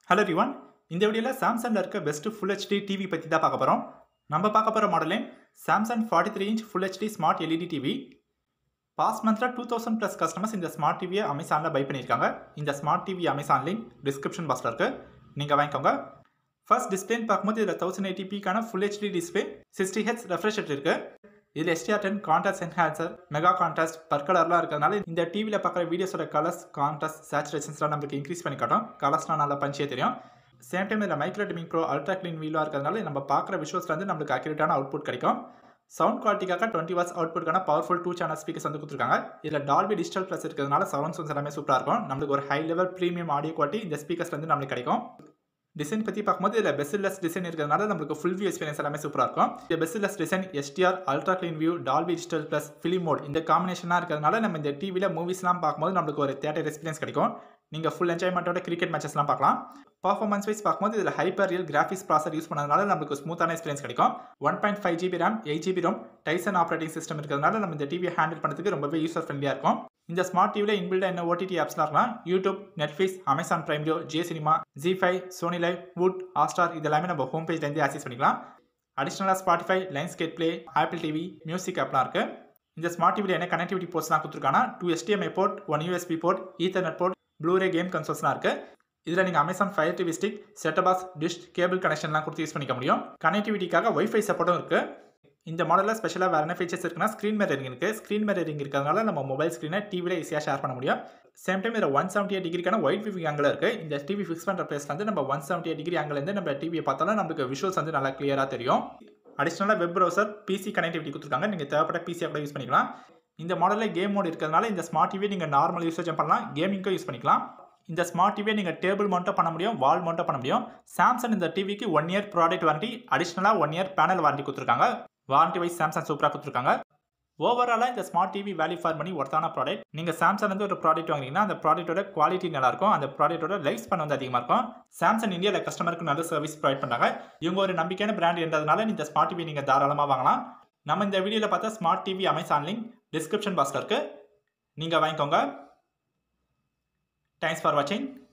hello ரிவான் இந்த வீடியோவில் சாம்சங்கில் இருக்க பெஸ்ட் ஃபுல் ஹெச்டி டிவி பற்றி தான் பார்க்க போகிறோம் நம்ம பார்க்க போகிற மாடலே Samsung forty three inch full HD smart LED TV past மந்த்தில் டூ தௌசண்ட் ப்ளஸ் கஸ்டமர்ஸ் இந்த ஸ்மார்ட் டிவியை அமேசானில் பை பண்ணியிருக்காங்க இந்த smart TV Amazon link description பாக்ஸில் இருக்குது நீங்கள் வாங்கிக்கோங்க ஃபர்ஸ்ட் டிஸ்பிளேன்னு பார்க்கும்போது இதில் தௌசண்ட் எயிட்டிபிக்கான full HD display sixty H refresh இருக்குது இதில் SDR ten contrast enhancer mega contrast pur கலர்லாம் இருக்கிறதுனால இந்த டிவியில் பார்க்குற வீடியோஸோட கலர்ஸ் கான்ட்ராஸ்ட் சேச்சுரேஷன்ஸ்லாம் நம்மளுக்கு இன்க்ரீஸ் பண்ணி காட்டும் கலர்ஸ்லாம் நல்லா பஞ்சியே தெரியும் சேம் டைம் இதில் micro dimming pro ultra clean வீலாக இருக்கிறதுனால நம்ம பார்க்குற விஷுவல்ஸ்ல வந்து நம்மளுக்கு அக்யூரேட்டான அவுட்புட் கிடைக்கும் சவுண்ட் குவாலிட்டிக்காக டுவெண்ட்டி வாட்ஸ் அவுட்புட்கான பவர்ஃபுல் டூ சேனல் ஸ்பீக்கர்ஸ் வந்து கொடுத்துருக்காங்க இதில் டால்பி டிஜிட்டல் ப்ளஸ் இருக்கிறதுனால சவுண்ட் சவுண்ட்ஸ் எல்லாமே சூப்பராக இருக்கும் நம்மளுக்கு ஒரு high level premium audio quality இந்த ஸ்பீக்கர்ஸ் வந்து நம்மளுக்கு கிடைக்கும் டிசைன் பற்றி பார்க்கும்போது இதில் பெஸ்ட்லெஸ் டிசைன் இருக்கிறதுனால நம்மளுக்கு ஃபுல் வியூ எக்ஸ்பீரியன்ஸ் எல்லாமே சூப்பராக இருக்கும் இந்த bezelless design SDR ultra clean view Dolby digital plus film mode இந்த காம்பினேஷனாக இருக்கிறதுனால நம்ம இந்த டிவியில் மூவிஸ்லாம் பார்க்கும்போது நம்மளுக்கு ஒரு தேட்டர் எக்ஸ்பீரியன்ஸ் கிடைக்கும் நீங்கள் ஃபுல் என்ஜாய்மெண்ட்டோட கிரிக்கெட் மேட்சஸ்லாம் பார்க்கலாம் பர்ஃபார்மன்ஸ் வைஸ் பார்க்கும்போது இதில் hyper real graphics processor use பண்ணதுனால நம்மளுக்கு ஸ்மூத்தான எக்ஸ்பீரியன்ஸ் கிடைக்கும் one point five GB RAM eight GB ROM Tizen operating system இருக்கிறதுனால நம்ம இந்த டிவியை ஹேண்டில் பண்ணுறதுக்கு ரொம்பவே யூசர் ஃப்ரெண்ட்லியாக இருக்கும் இந்த ஸ்மார்ட் டிவியில் இன்பில்டாக என்ன ஓடிடி ஆப்ஸ்லாம் இருக்கலாம் YouTube Netflix Amazon prime video Jio cinema Zee five Sony LIV Voot Hotstar இதெல்லாமே நம்ம ஹோம் பேஜ்லேருந்து ஆக்சஸ் பண்ணிக்கலாம் அடிஷ்னலாக Spotify Lionsgate play Apple TV music ஆப்லாம் இருக்குது இந்த ஸ்மார்ட் டிவியில் என்ன கனெக்டிவிட்டி போர்ட்ஸ்லாம் கொடுத்துருக்காங்கன்னா two HDMI port one USB port ethernet port Blu ray game கன்சோல்ஸ்லாம் இருக்குது இதில் நீங்கள் Amazon fire TV stick set top box dish cable கனெக்ஷன்லாம் கொடுத்து யூஸ் பண்ணிக்க முடியும் கனெக்டிவிட்டிக்காக ஒய்ஃபை சப்போர்ட்டும் இருக்குது இந்த மாடலில் ஸ்பெஷலாக வேறு என்ன ஃபீச்சர்ஸ் இருக்குன்னா ஸ்க்ரீன் மிரரிங் இருக்குது ஸ்க்ரீன் மிரரிங் இருக்கிறதுனால நம்ம மொபைல் ஸ்க்ரீனை டிவியில் ஈஸியாக ஷேர் பண்ண முடியும் சேம் டைம் இதில் ஒன் செவன்ட்டி எயிட் டிகிரிக்கான ஒயிட் வியூ ஆங்கிள் இருக்குது இந்த டிவி ஃபிக்ஸ் பண்ணுற பிளேஸ்ல வந்து நம்ம ஒன் செவன்ட்டி எயிட் டிகிரி ஆங்கிலேருந்து நம்ம டிவியை பார்த்தாலும் நம்மளுக்கு விஷுவல்ஸ் வந்து நல்லா கிளியராக தெரியும் அடிஷ்னலாக வெப் ப்ரௌசர் பிசி கனெக்டிவிட்டி கொடுத்துருக்காங்க நீங்கள் தேவைப்பட்ட பிசியை கூட யூஸ் பண்ணிக்கலாம் இந்த மாடலில் கேம் மோட் இருக்கிறதுனால இந்த ஸ்மார்ட் டிவியை நீங்கள் நார்மல் யூசேஜ் பண்ணலாம் கேமிங்க்கும் யூஸ் பண்ணிக்கலாம் இந்த ஸ்மார்ட் டிவியை நீங்கள் டேபிள் மவுண்ட்டும் பண்ண முடியும் வால் மவுண்ட்டும் பண்ண முடியும் சாம்சங் இந்த டிவிக்கு ஒன் இயர் ப்ராடக்ட் வாரண்டி அடிஷ்னலாக ஒன் இயர் பேனல் வாரண்டி கொடுத்துருக்காங்க வாரண்டி வைஸ் சாம்சங் சூப்பராக கொடுத்துருக்காங்க ஓவராலாக இந்த smart TV value for money ஒர்த்தான ப்ராடக்ட் நீங்கள் சாம்சங் வந்து ஒரு ப்ராடக்ட் வாங்கினீங்கன்னா அந்த ப்ராடக்ட்டோட குவாலிட்டி நல்லாயிருக்கும் அந்த ப்ராடக்ட்டோட லைஃப் ஸ்பேன் வந்து அதிகமாக இருக்கும் சாம்சங் இந்தியாவில் கஸ்டமருக்கு நல்ல சர்வீஸ் ப்ரொவைட் பண்ணுறாங்க இவங்க ஒரு நம்பிக்கையான பிராண்ட் என்றதுனால இந்த ஸ்மார்ட் டிவி நீங்கள் தாராளமாக வாங்கலாம் நம்ம இந்த வீடியோவில் பார்த்தா smart TV Amazon link description பாக்ஸில் இருக்குது நீங்கள் வாங்கிக்கோங்க தேங்க்ஸ் ஃபார் வாட்சிங்